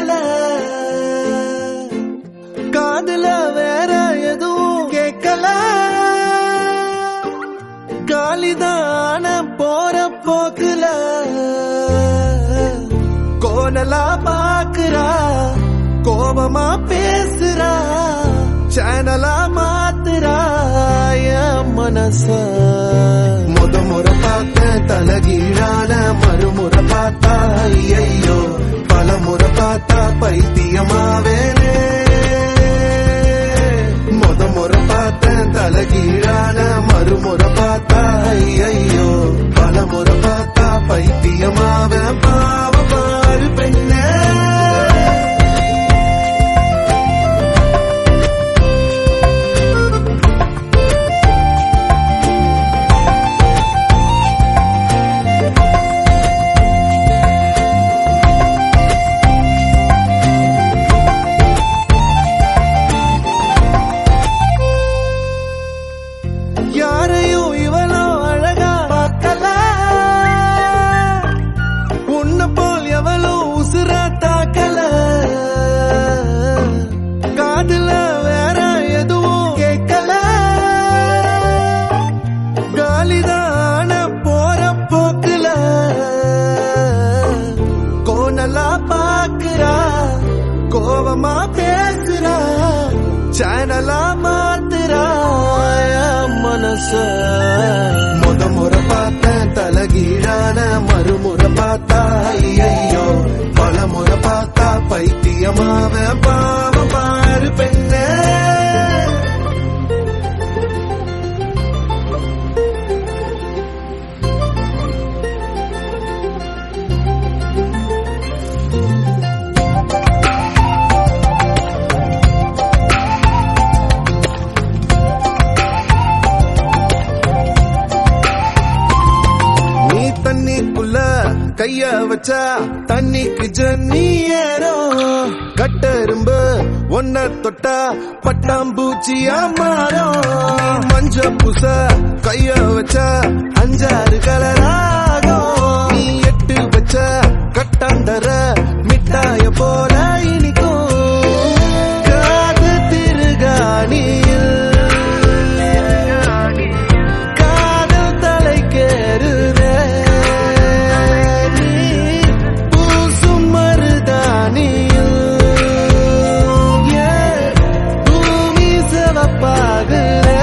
பார்க்கல காதுல வேற எதுவும் கேட்கல காலிதான போற போக்குல கோணலா பாக்குறா கோபமா பேசுறா சேனலா மாத்துறா என் மனச முத முறை பார்த்த தலகீழான மறுமுறை பார்த்தா ஐயோ பல முறை பார்த்தா பைத்தியமாவேனே முத முறை பார்த்த தலகீழான மறுமுறை பார்த்தா ஐயோ பல முறை பார்த்தா பைத்தியமாவ பாவ பாரு பெண்ணே யாரையும் இவளோ அழகா பார்க்கல உன்னை போல் எவளோ உசுர தாக்கல காதுல வேற எதுவும் கேட்கல காலிதான போற போக்குல கோணலா பாக்குறா கோவமா பேசுறா சேனலா மாத்துறா என் மனச முத முறை பார்த்தேன் தலகீழான மறுமுறை பார்த்தா ஐயோ பல முறை பார்த்தா பைத்தியமாவ பாவ பாரு பெண்ணே நீ தண்ணிக்குள்ள கைய வச்சா தண்ணிக்கு ஜன்னி ஏறும் கட்டெரும்பு ஒன்ன தொட்டா பட்டாம்பூச்சியா மாறும் நீ மஞ்ச பூச கைய வச்சா அஞ்சாறு கலராகும் நீ எட்டு வச்ச கட்டாந்தர மிட்டாய போல இனிக்கும் காது திருகாணியில் காதல் தலைக்கேறுதே நீ பூசும் மருதானியில் ஏன் பூமி சிவப்பாகுதே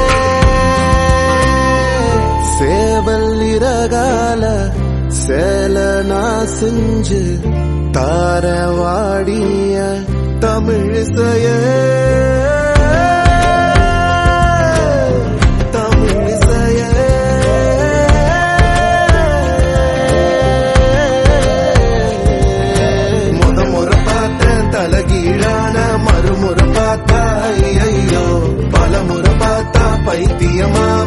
சேவல் இறகால சேல நான் செஞ்சு தார வாடிய தமிழிசைய தமிழிசைய முத முறை பார்த்தேன் தலகீழான மறுமுறை பார்த்தா ஐயோ பல முறை பார்த்தா பைத்தியமா